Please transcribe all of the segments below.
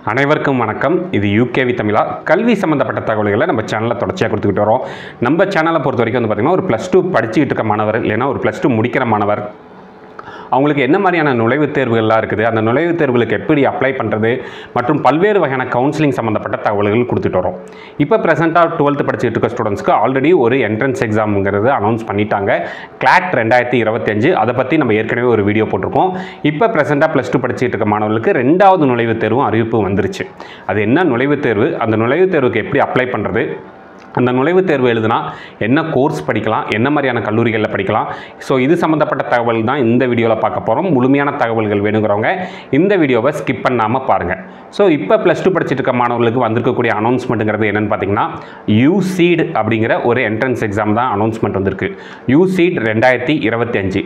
அனைவருக்கும் வணக்கம் இது யூகேவி தமிழா கல்வி சம்மந்தப்பட்ட தகவல்களை நம்ம சேனலில் தொடர்ச்சியாக கொடுத்துக்கிட்டு வரோம் நம்ம சேனலை பொறுத்த வரைக்கும் வந்து பார்த்திங்கன்னா ஒரு ப்ளஸ் டூ படிச்சுக்கிட்டு இருக்க மாணவர் இல்லைன்னா ஒரு ப்ளஸ் டூ முடிக்கிற மாணவர் அவங்களுக்கு என்ன மாதிரியான நுழைவுத் தேர்வுகள்லாம் இருக்குது அந்த நுழைவுத் தேர்வுகளுக்கு எப்படி அப்ளை பண்ணுறது மற்றும் பல்வேறு வகையான கவுன்சிலிங் சம்மந்தப்பட்ட தகவல்கள் கொடுத்துட்டு வரோம் இப்போ ப்ரெசென்ட்டாக டுவெல்த்து படிச்சுட்டு இருக்க ஸ்டூடெண்ட்ஸ்க்கு ஆல்ரெடி ஒரு என்ட்ரன்ஸ் எக்ஸாமுங்கிறது அனௌன்ஸ் பண்ணிட்டாங்க கிளாட் ரெண்டாயிரத்தி இருபத்தஞ்சு அதை பற்றி நம்ம ஏற்கனவே ஒரு வீடியோ போட்டிருக்கோம் இப்போ ப்ரெசென்ட்டாக ப்ளஸ் டூ படிச்சுட்டு இருக்க மாணவர்களுக்கு ரெண்டாவது நுழைவுத் தேர்வும் அறிவிப்பு வந்துருச்சு அது என்ன நுழைவுத் தேர்வு அந்த நுழைவுத் தேர்வுக்கு எப்படி அப்ளை பண்ணுறது அந்த நுழைவுத் தேர்வு எழுதுனா என்ன கோர்ஸ் படிக்கலாம் என்ன மாதிரியான கல்லூரிகளில் படிக்கலாம் ஸோ இது சம்மந்தப்பட்ட தகவல் தான் இந்த வீடியோவில் பார்க்க போகிறோம் முழுமையான தகவல்கள் வேணுங்கிறவங்க இந்த வீடியோவை ஸ்கிப் பண்ணாமல் பாருங்கள் ஸோ இப்போ ப்ளஸ் டூ படிச்சுட்டு இருக்க மாணவர்களுக்கு வந்திருக்கக்கூடிய அனௌன்ஸ்மெண்ட்டுங்கிறது என்னென்னு பார்த்தீங்கன்னா யூசீட் அப்படிங்கிற ஒரு என்ட்ரன்ஸ் எக்ஸாம் தான் அனௌன்ஸ்மெண்ட் வந்திருக்கு யூசீட் ரெண்டாயிரத்தி இருபத்தி அஞ்சு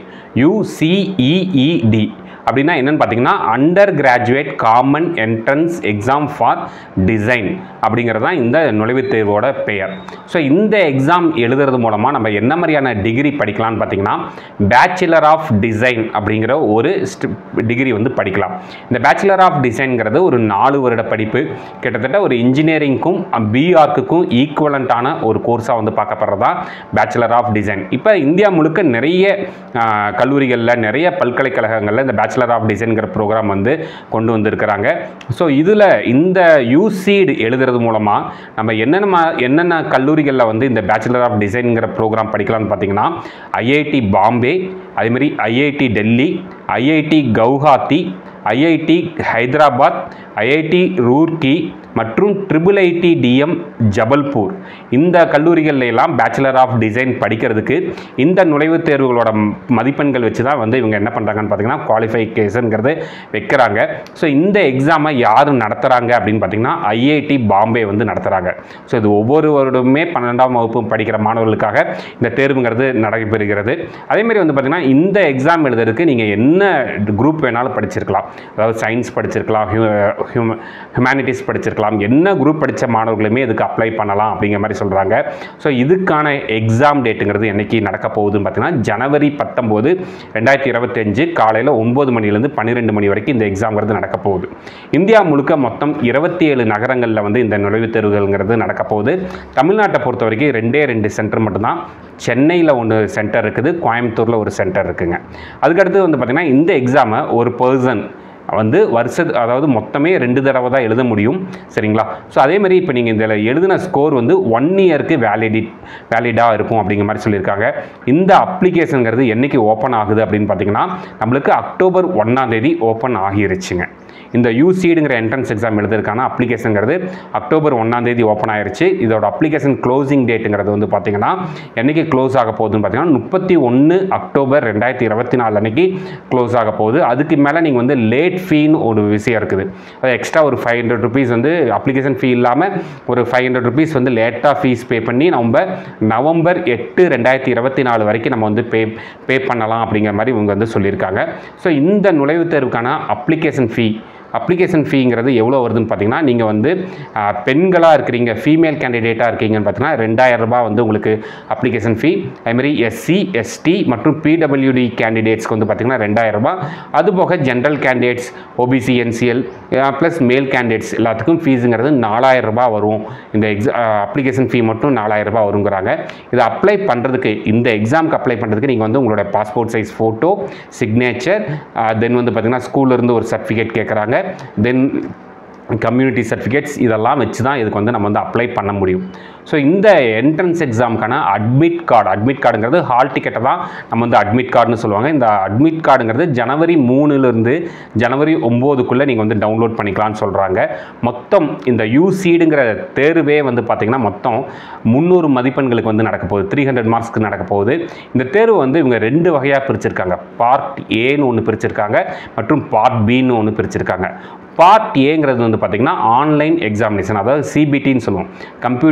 யூசிஇஇடி அப்படின்னா என்னென்னு பார்த்தீங்கன்னா undergraduate common entrance exam for design அப்படிங்கிறது தான் இந்த நுழைவுத் தேர்வோட பெயர் ஸோ இந்த எக்ஸாம் எழுதுறது மூலமாக நம்ம என்ன மாதிரியான டிகிரி படிக்கலாம்னு பார்த்தீங்கன்னா பேச்சுலர் ஆஃப் டிசைன் அப்படிங்கிற ஒரு டிகிரி வந்து படிக்கலாம் இந்த பேச்சுலர் ஆஃப் டிசைன்ங்கிறது ஒரு நாலு வருட படிப்பு கிட்டத்தட்ட ஒரு இன்ஜினியரிங்க்கும் பிஆர்க்குக்கும் ஈக்குவலண்ட்டான ஒரு கோர்ஸாக வந்து பார்க்கப்படுறதா பேச்சுலர் ஆஃப் டிசைன் இப்போ இந்தியா முழுக்க நிறைய ஆஹ், கல்லூரிகளில் நிறைய பல்கலைக்கழகங்களில் இந்த பேச்சுலர் ஆஃப் டிசைன்கிற ப்ரோக்ராம் வந்து கொண்டு வந்திருக்கிறாங்க ஸோ இதில் இந்த யூசீடு எழுதுறது மூலமாக நம்ம என்னென்ன மா- என்னென்ன கல்லூரிகளில் வந்து இந்த பேச்சுலர் ஆஃப் டிசைன்ங்கிற ப்ரோக்ராம் படிக்கலாம்னு பார்த்தீங்கன்னா ஐஐடி பாம்பே அதேமாதிரி IIT Delhi IIT Guwahati IIT Hyderabad IIT Roorkee மற்றும் ட்ரிபிள் ஐடி டிஎம் ஜபல்பூர் இந்த கல்லூரிகள்ல எல்லாம் பேச்சுலர் ஆஃப் டிசைன் படிக்கிறதுக்கு இந்த நுழைவுத் தேர்வுகளோட ம்- மதிப்பெண்கள் வச்சு தான் வந்து இவங்க என்ன பண்ணுறாங்கன்னு பார்த்தீங்கன்னா குவாலிஃபைகேஷனுங்கிறது வைக்கிறாங்க ஸோ இந்த எக்ஸாமை யார் நடத்துகிறாங்க அப்படின்னு பார்த்தீங்கன்னா ஐஐடி பாம்பே வந்து நடத்துகிறாங்க ஸோ இது ஒவ்வொரு வருடமே பன்னெண்டாம் வகுப்பு படிக்கிற மாணவர்களுக்காக இந்த தேர்வுங்கிறது நடைபெறுகிறது அதேமாதிரி வந்து பார்த்தீங்கன்னா இந்த எக்ஸாம் எழுதுறதுக்கு நீங்கள் என்ன குரூப் வேணாலும் படிச்சிருக்கலாம் அதாவது சயின்ஸ் படிச்சிருக்கலாம் ஹியூமனிட்டிஸ் படிச்சிருக்கலாம் என்ன குரூப் படித்த மாணவர்களுமே இதுக்கு அப்ளை பண்ணலாம் அப்படிங்கிற மாதிரி சொல்கிறாங்க ஸோ இதுக்கான எக்ஸாம் டேட்டுங்கிறது என்னைக்கு நடக்க போகுதுன்னு பார்த்தீங்கன்னா ஜனவரி பத்தொம்போது ரெண்டாயிரத்தி இருபத்தஞ்சு காலையில் ஒம்பது மணிலேருந்து பன்னிரெண்டு மணி வரைக்கும் இந்த எக்ஸாம்ங்கிறது நடக்க போகுது இந்தியா முழுக்க மொத்தம் இருபத்தி ஏழு நகரங்களில் வந்து இந்த நுழைவுத் தேர்வுகள்ங்கிறது நடக்க போகுது தமிழ்நாட்டை பொறுத்த வரைக்கும் ரெண்டே ரெண்டு சென்டர் மட்டும்தான் சென்னையில் ஒன்று சென்டர் இருக்குது கோயம்புத்தூரில் ஒரு சென்டர் இருக்குங்க அதுக்கடுத்து வந்து பார்த்திங்கன்னா இந்த எக்ஸாமை ஒரு பர்சன் வந்து வருஷ அதாவது மொத்தமே ரெண்டு தடவை தான் எழுத முடியும் சரிங்களா ஸோ அதே மாதிரி இப்போ நீங்கள் இதில் எழுதின ஸ்கோர் வந்து ஒன் இயருக்கு வேலிடி வேலிடாக இருக்கும் அப்படிங்கிற மாதிரி சொல்லியிருக்காங்க இந்த அப்ளிகேஷனுங்கிறது என்னைக்கு ஓப்பன் ஆகுது அப்படின்னு பார்த்தீங்கன்னா நம்மளுக்கு அக்டோபர் ஒன்றாம் தேதி ஓப்பன் ஆகிருச்சுங்க இந்த யூசிடுங்கிற என்ட்ரன்ஸ் எக்ஸாம் எழுதுறதுக்கான அப்ளிகேஷனுங்கிறது அக்டோபர் ஒன்றாம் தேதி ஓப்பன் ஆயிருச்சு இதோட அப்ளிகேஷன் க்ளோசிங் டேட்டுங்கிறது வந்து பார்த்தீங்கன்னா என்னைக்கு க்ளோஸ் ஆக போகுதுன்னு பார்த்தீங்கன்னா முப்பத்தி ஒன்று அக்டோபர் ரெண்டாயிரத்தி இருபத்தி நாலு அன்னைக்கு க்ளோஸ் ஆக போகுது அதுக்கு மேலே நீங்கள் வந்து லேட் ஃபீன்னு ஒரு விஷயம் இருக்குது அது எக்ஸ்ட்ரா ஒரு ஃபைவ் ஹண்ட்ரட் ருபீஸ் வந்து அப்ளிகேஷன் ஃபீ இல்லாமல் ஒரு ஃபைவ் ஹண்ட்ரட் ருபீஸ் வந்து லேட்டாக ஃபீஸ் பே பண்ணி நம்ம நவம்பர் எட்டு ரெண்டாயிரத்தி இருபத்தி நாலு வரைக்கும் நம்ம வந்து பே பே பண்ணலாம் அப்படிங்கிற மாதிரி இவங்க வந்து சொல்லியிருக்காங்க ஸோ இந்த நுழைவுத் தேர்வுக்கான அப்ளிகேஷன் ஃபீ அப்ளிகேஷன் ஃபீங்கிறது எவ்வளோ வருதுன்னு பார்த்தீங்கன்னா நீங்கள் வந்து பெண்களாக இருக்கிறீங்க ஃபீமேல் கேண்டிடேட்டாக இருக்கீங்கன்னு பார்த்தீங்கன்னா ரெண்டாயிரம் ரூபாய் வந்து உங்களுக்கு அப்ளிகேஷன் ஃபீ அதுமாதிரி எஸ்சி எஸ்டி மற்றும் பிடபிள்யூடி கேண்டிடேட்ஸ்க்கு வந்து பார்த்தீங்கன்னா ரெண்டாயிரம் ரூபாய் அது போக general candidates OBC NCL plus மேல் கேண்டிடேட்ஸ் எல்லாத்துக்கும் ஃபீஸுங்கிறது நாலாயிரம் ரூபாய் வரும் இந்த எக்ஸா அப்ளிகேஷன் ஃபீ மட்டும் நாலாயிரம் ரூபாய் வருங்கிறாங்க இதை அப்ளை பண்ணுறதுக்கு இந்த எக்ஸாமுக்கு அப்ளை பண்ணுறதுக்கு நீங்கள் வந்து உங்களோட passport size photo signature then வந்து பார்த்தீங்கன்னா ஸ்கூல்லேருந்து ஒரு சர்டிஃபிகேட் கேட்குறாங்க தென் கம்யூனிட்டி சர்டிஃபிகேட்ஸ் இதெல்லாம் வச்சு தான் இதுக்கு வந்து நம்ம வந்து அப்ளை பண்ண முடியும் ஸோ இந்த என்ட்ரன்ஸ் எக்ஸாமுக்கான அட்மிட் கார்டு அட்மிட் கார்டுங்கிறது ஹால் டிக்கெட்டை தான் நம்ம வந்து அட்மிட் கார்டுன்னு சொல்லுவாங்க இந்த அட்மிட் கார்டுங்கிறது ஜனவரி மூணுலேருந்து ஜனவரி ஒம்போதுக்குள்ளே நீங்கள் வந்து டவுன்லோட் பண்ணிக்கலாம்னு சொல்கிறாங்க மொத்தம் இந்த யூசீடுங்கிற தேர்வே வந்து பார்த்திங்கன்னா மொத்தம் முந்நூறு மதிப்பெண்களுக்கு வந்து நடக்க போகுது த்ரீ ஹண்ட்ரட் மார்க்ஸ்க்கு நடக்க போகுது இந்த தேர்வு வந்து இவங்க ரெண்டு வகையாக பிரிச்சிருக்காங்க பார்ட் ஏன்னு ஒன்று பிரிச்சிருக்காங்க மற்றும் பார்ட் பின்னு ஒன்று பிரிச்சிருக்காங்க பார்ட் ஏங்கிறது வந்து பார்த்திங்கன்னா ஆன்லைன் எக்ஸாமினேஷன் அதாவது சிபிடின்னு சொல்லுவோம் கம்ப்யூட்டர் பேஸ்டு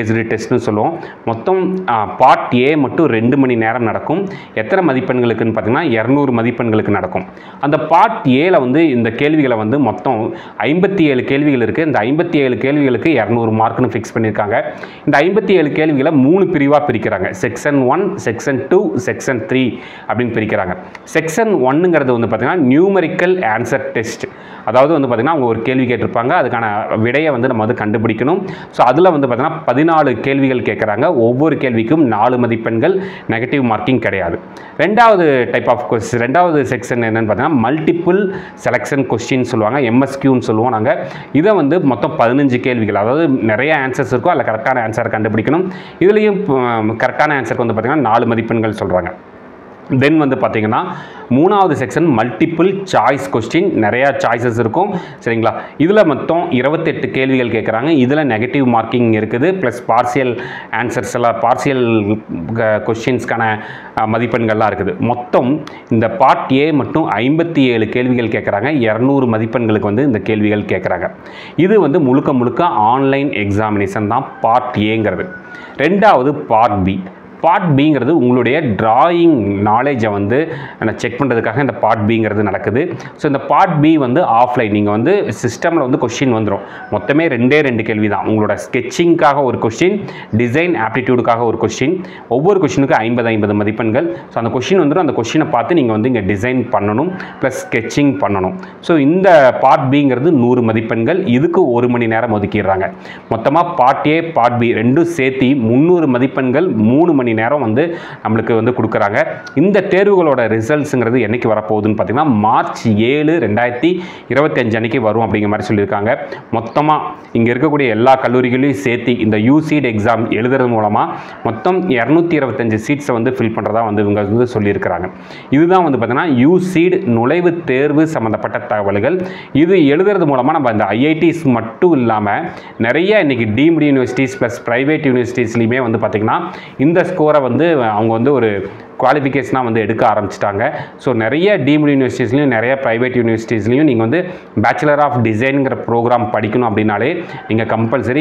பேஸ்டு டெஸ்ட்னு சொல்லுவோம் மொத்தம் பார்ட் ஏ மட்டும் ரெண்டு மணி நேரம் நடக்கும் எத்தனை மதிப்பெண்களுக்குன்னு பார்த்தீங்கன்னா இரநூறு மதிப்பெண்களுக்கு நடக்கும் அந்த பார்ட் ஏல வந்து இந்த கேள்விகளை வந்து மொத்தம் ஐம்பத்தி ஏழு கேள்விகள் இருக்குது இந்த ஐம்பத்தி ஏழு கேள்விகளுக்கு இரநூறு மார்க்னு ஃபிக்ஸ் பண்ணியிருக்காங்க இந்த ஐம்பத்தி ஏழு கேள்விகளை மூணு பிரிவாக பிரிக்கிறாங்க section one section two section three அப்படின்னு பிரிக்கிறாங்க செக்ஷன் ஒன்னுங்கிறது வந்து பார்த்தீங்கன்னா நியூமரிக்கல் ஆன்சர் டெஸ்ட் அதாவது வந்து பார்த்திங்கன்னா அவங்க ஒரு கேள்வி கேட்டிருப்பாங்க அதுக்கான விடையை வந்து நம்ம வந்து கண்டுபிடிக்கணும் ஸோ அதில் வந்து பார்த்திங்கன்னா பதினாலு கேள்விகள் கேட்குறாங்க ஒவ்வொரு கேள்விக்கும் நாலு மதிப்பெண்கள் நெகட்டிவ் மார்க்கிங் கிடையாது ரெண்டாவது டைப் ஆஃப் கொஸ்டின் ரெண்டாவது செக்ஷன் என்னென்னு பார்த்தீங்கன்னா மல்டிபிள் செலெக்ஷன் கொஸ்டின் சொல்லுவாங்க எம்எஸ்கியூன்னு சொல்லுவோம் நாங்கள் இதை வந்து மொத்தம் பதினஞ்சு கேள்விகள் அதாவது நிறைய ஆன்சர்ஸ் இருக்கும் அதில் கரெக்டான ஆன்சரை கண்டுபிடிக்கணும் இதுலேயும் கரெக்டான ஆன்சருக்கு வந்து பார்த்திங்கன்னா நாலு மதிப்பெண்கள் சொல்கிறாங்க தென் வந்து பார்த்தீங்கன்னா மூணாவது செக்ஷன் மல்டிபிள் சாய்ஸ் கொஸ்டின் நிறையா சாய்ஸஸ் இருக்கும் சரிங்களா இதில் மொத்தம் இருபத்தெட்டு கேள்விகள் கேட்குறாங்க இதில் நெகட்டிவ் மார்க்கிங் இருக்குது ப்ளஸ் பார்சியல் ஆன்சர்ஸ் எல்லாம் பார்சியல் கொஸ்டின்ஸ்க்கான மதிப்பெண்கள்லாம் இருக்குது மொத்தம் இந்த பார்ட் ஏ மட்டும் ஐம்பத்தி ஏழு கேள்விகள் கேட்குறாங்க இரநூறு மதிப்பெண்களுக்கு வந்து இந்த கேள்விகள் கேட்குறாங்க இது வந்து முழுக்க முழுக்க ஆன்லைன் எக்ஸாமினேஷன் தான் பார்ட் ஏங்கிறது ரெண்டாவது பார்ட் பி பார்ட் பிங்கிறது உங்களுடைய டிராயிங் நாலேஜை வந்து செக் பண்ணுறதுக்காக இந்த பார்ட் பிங்கிறது நடக்குது ஸோ இந்த பார்ட் பி வந்து ஆஃப்லைன் நீங்கள் வந்து சிஸ்டமில் வந்து கொஸ்டின் வந்துடும் மொத்தமே ரெண்டே ரெண்டு கேள்வி தான் உங்களோட ஸ்கெட்சிங்காக ஒரு கொஸ்டின் டிசைன் ஆப்டிடியூடுக்காக ஒரு கொஸ்டின் ஒவ்வொரு கொஸ்டினுக்கு ஐம்பது ஐம்பது மதிப்பெண்கள் ஸோ அந்த கொஸ்டின் வந்துடும் அந்த கொஸ்டினை பார்த்து நீங்கள் வந்து இங்கே டிசைன் பண்ணணும் ப்ளஸ் ஸ்கெட்சிங் பண்ணணும் ஸோ இந்த பார்ட் பிங்கிறது நூறு மதிப்பெண்கள் இதுக்கு ஒரு மணி நேரம் ஒதுக்கிடுறாங்க மொத்தமாக பார்ட் ஏ பார்ட் பி ரெண்டும் சேர்த்து முந்நூறு மதிப்பெண்கள் மூணு மணி நேரம் வந்து நம்மளுக்கு வந்து கொடுக்குறாங்க இந்த தேர்வுகளோட ரிசல்ட்ஸுங்கிறது என்னைக்கு வரப்போகுதுன்னு பார்த்தீங்கன்னா மார்ச் ஏழு ரெண்டாயிரத்தி இருபத்தஞ்சு அன்னைக்கு வரும் அப்படிங்கிற மாதிரி சொல்லியிருக்காங்க மொத்தமாக இங்கே இருக்கக்கூடிய எல்லா கல்லூரிகளையும் சேர்த்து இந்த யூசீட் எக்ஸாம் எழுதுறது மூலமாக மொத்தம் இரநூத்தி இருபத்தஞ்சு சீட்ஸை வந்து ஃபில் பண்ணுறதா வந்து இவங்க வந்து சொல்லியிருக்கிறாங்க இதுதான் வந்து பார்த்தீங்கன்னா யூசீட் நுழைவு தேர்வு சம்மந்தப்பட்ட தகவல்கள் இது எழுதுறது மூலமாக நம்ம இந்த ஐஐடிஸ் மட்டும் இல்லாமல் நிறைய இன்றைக்கி டீம்டு யூனிவர்சிட்டிஸ் ப்ளஸ் ப்ரைவேட் யூனிவர்சிட்டிஸ்லையுமே வந்து பார்த்திங்கன்னா இந்த ஸ்கோரை வந்து அவங்க வந்து ஒரு குவாலிஃபிகேஷனாக வந்து எடுக்க ஆரம்பிச்சிட்டாங்க ஸோ நிறைய டீம்டு யூனிவர்சிட்டிஸ்லையும் நிறைய ப்ரைவேட் யூனிவர்சிட்டிஸ்லையும் நீங்கள் வந்து பேச்சுலர் ஆஃப் டிசைனுங்கிற ப்ரோக்ராம் படிக்கணும் அப்படின்னாலே நீங்கள் கம்பல்சரி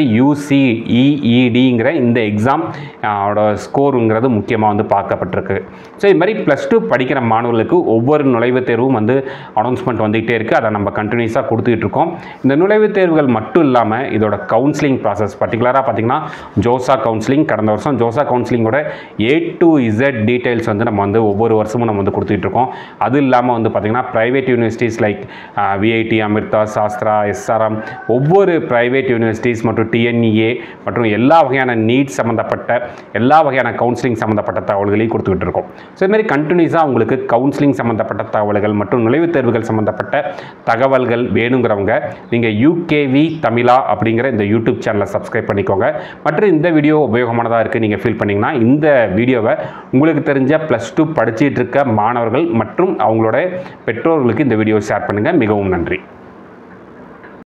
யூசிஇஇடிங்கிற இந்த எக்ஸாம் ஓட ஸ்கோருங்கிறது முக்கியமாக வந்து பார்க்கப்பட்டிருக்கு ஸோ இது மாதிரி ப்ளஸ் டூ படிக்கிற மாணவர்களுக்கு ஒவ்வொரு நுழைவுத் தேர்வும் வந்து அனௌன்ஸ்மெண்ட் வந்துகிட்டே இருக்குது அதை நம்ம கண்டினியூஸாக கொடுத்துக்கிட்டு இருக்கோம் இந்த நுழைவுத் தேர்வுகள் மட்டும் இல்லாமல் இதோட கவுன்சிலிங் ப்ராசஸ் பர்டிகுலராக பார்த்தீங்கன்னா ஜோசா கவுன்சிலிங் கடந்த வருஷம் ஜோசா கவுன்சிலிங்கோட ஏ டு இசட் டீட்டெயில்ஸ் வந்து நம்ம வந்து ஒவ்வொரு வருஷமும் நம்ம வந்து கொடுத்துட்டு இருக்கோம் அது இல்லாமல் வந்து பார்த்திங்கன்னா private universities like VIT Amrita Sastra SRM ஒவ்வொரு ப்ரைவேட் யூனிவர்சிட்டிஸ் மற்றும் டிஎன்இஏ மற்றும் எல்லா வகையான நீட் சம்மந்தப்பட்ட எல்லா வகையான கவுன்சிலிங் சம்மந்தப்பட்ட தகவல்களையும் கொடுத்துக்கிட்டு இருக்கோம் ஸோ இது மாதிரி கண்டினியூஸாக உங்களுக்கு கவுன்சிலிங் சம்மந்தப்பட்ட தகவல்கள் மற்றும் நுழைவுத் தேர்வுகள் சம்மந்தப்பட்ட தகவல்கள் வேணுங்கிறவங்க நீங்கள் யூகேவி தமிழா அப்படிங்கிற இந்த யூடியூப் சேனலை சப்ஸ்கிரைப் பண்ணிக்கோங்க மற்றும் இந்த வீடியோ உபயோகமானதாக இருக்குது நீங்கள் ஃபீல் பண்ணிங்கன்னா இந்த வீடியோவை உங்களுக்கு தெரிஞ்ச ப்ளஸ் டூ படிச்சிட்டு இருக்க மாணவர்கள் மற்றும் அவங்களோட பெற்றோர்களுக்கு இந்த வீடியோ ஷேர் பண்ணுங்கள் மிகவும் நன்றி